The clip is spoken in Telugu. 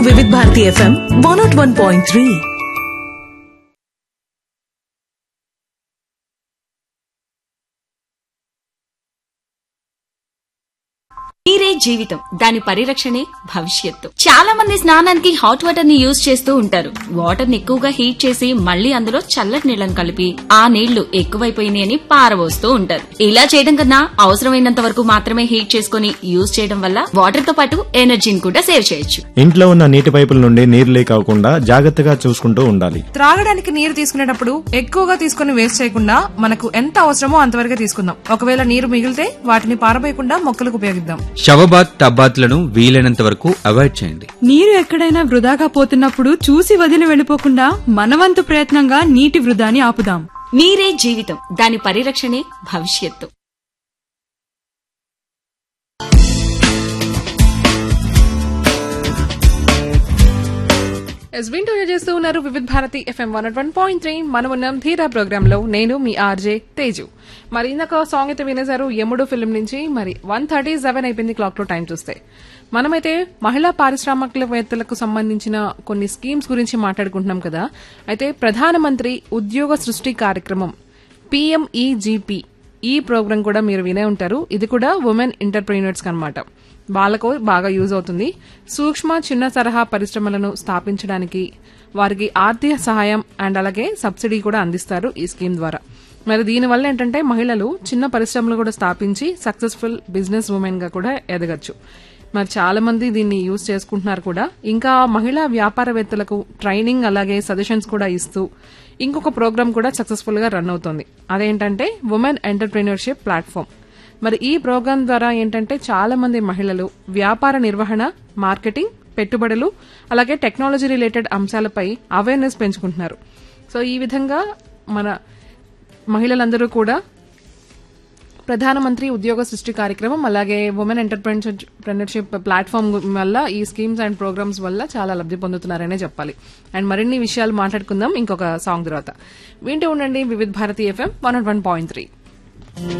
వివిధ Bharati FM one naught one point three నీరే జీవితం దాని పరిరక్షణే భవిష్యత్తు చాలా మంది స్నానానికి హాట్ వాటర్ ని యూజ్ చేస్తూ ఉంటారు వాటర్ ని ఎక్కువగా హీట్ చేసి మళ్ళీ అందులో చల్లటి నీళ్లను కలిపి ఆ నీళ్లు ఎక్కువైపోయినాయని పారబోస్తూ ఉంటారు ఇలా చేయడం కన్నా అవసరమైనంత వరకు మాత్రమే హీట్ చేసుకుని యూజ్ చేయడం వల్ల వాటర్ తో పాటు ఎనర్జీని కూడా సేవ్ చేయొచ్చు ఇంట్లో ఉన్న నీటి పైపుల నుండి నీరు లీక్ అవ్వకుండా జాగ్రత్తగా చూసుకుంటూ ఉండాలి త్రాగడానికి నీరు తీసుకునేటప్పుడు ఎక్కువగా తీసుకుని వేస్ట్ చేయకుండా మనకు ఎంత అవసరమో అంతవరకే తీసుకుందాం ఒకవేళ నీరు మిగిలితే వాటిని పారబోయకుండా మొక్కలకు ఉపయోగిద్దాం షవబాత్ టబ్బాత్లను వీలైనంత వరకు అవాయిడ్ చేయండి నీరు ఎక్కడైనా వృధాగా పోతున్నప్పుడు చూసి వదిలి వెళ్లిపోకుండా మనవంతు ప్రయత్నంగా నీటి వృధాని ఆపుదాం నీరే జీవితం దాని పరిరక్షణే భవిష్యత్తు ఎస్ వింటూ చేస్తూ ఉన్నారు Vividh Bharati FM one one point three మనం ఉన్నాం ధీరా ప్రోగ్రామ్ లో నేను మీ ఆర్జే తేజు మరి ఇందాక సాంగ్ అయితే వినేశారు యముడు ఫిల్మ్ నుంచి మరి వన్ థర్టీ సెవెన్ అయిపోయింది క్లాక్ లో టైం చూస్తే మనమైతే మహిళా పారిశ్రామికవేత్తలకు సంబంధించిన కొన్ని స్కీమ్స్ గురించి మాట్లాడుకుంటున్నాం కదా అయితే ప్రధానమంత్రి ఉద్యోగ సృష్టి కార్యక్రమం పిఎంఈజీపీ ఈ ప్రోగ్రాం కూడా మీరు వినే ఉంటారు ఇది కూడా ఉమెన్ ఎంటర్ప్రీనర్స్ అన్నమాట వాళ్ళకు బాగా యూజ్ అవుతుంది సూక్ష్మ చిన్న తరహా పరిశ్రమలను స్థాపించడానికి వారికి ఆర్థిక సహాయం అండ్ అలాగే సబ్సిడీ కూడా అందిస్తారు ఈ స్కీమ్ ద్వారా మరి దీనివల్ల ఏంటంటే మహిళలు చిన్న పరిశ్రమలు కూడా స్థాపించి సక్సెస్ఫుల్ బిజినెస్ ఉమెన్ గా కూడా ఎదగచ్చు మరి చాలా మంది దీన్ని యూజ్ చేసుకుంటున్నారు కూడా ఇంకా మహిళా వ్యాపారవేత్తలకు ట్రైనింగ్ అలాగే సజెషన్స్ కూడా ఇస్తూ ఇంకొక ప్రోగ్రామ్ కూడా సక్సెస్ఫుల్ గా రన్ అవుతుంది అదేంటంటే ఉమెన్ ఎంటర్ప్రీనర్షిప్ ప్లాట్ఫామ్ మరి ఈ ప్రోగ్రాం ద్వారా ఏంటంటే చాలా మంది మహిళలు వ్యాపార నిర్వహణ మార్కెటింగ్ పెట్టుబడులు అలాగే టెక్నాలజీ రిలేటెడ్ అంశాలపై అవేర్నెస్ పెంచుకుంటున్నారు సో ఈ విధంగా మన మహిళలందరూ కూడా ప్రధానమంత్రి ఉద్యోగ సృష్టి కార్యక్రమం అలాగే ఉమెన్ ఎంటర్ప్రెన్యూర్షిప్ ప్లాట్ఫామ్ వల్ల ఈ స్కీమ్స్ అండ్ ప్రోగ్రామ్స్ వల్ల చాలా లబ్ధి పొందుతున్నారనే చెప్పాలి అండ్ మరిన్ని విషయాలు మాట్లాడుకుందాం ఇంకొక సాంగ్ తర్వాత వింటూ ఉండండి Vividh Bharati FM one one point three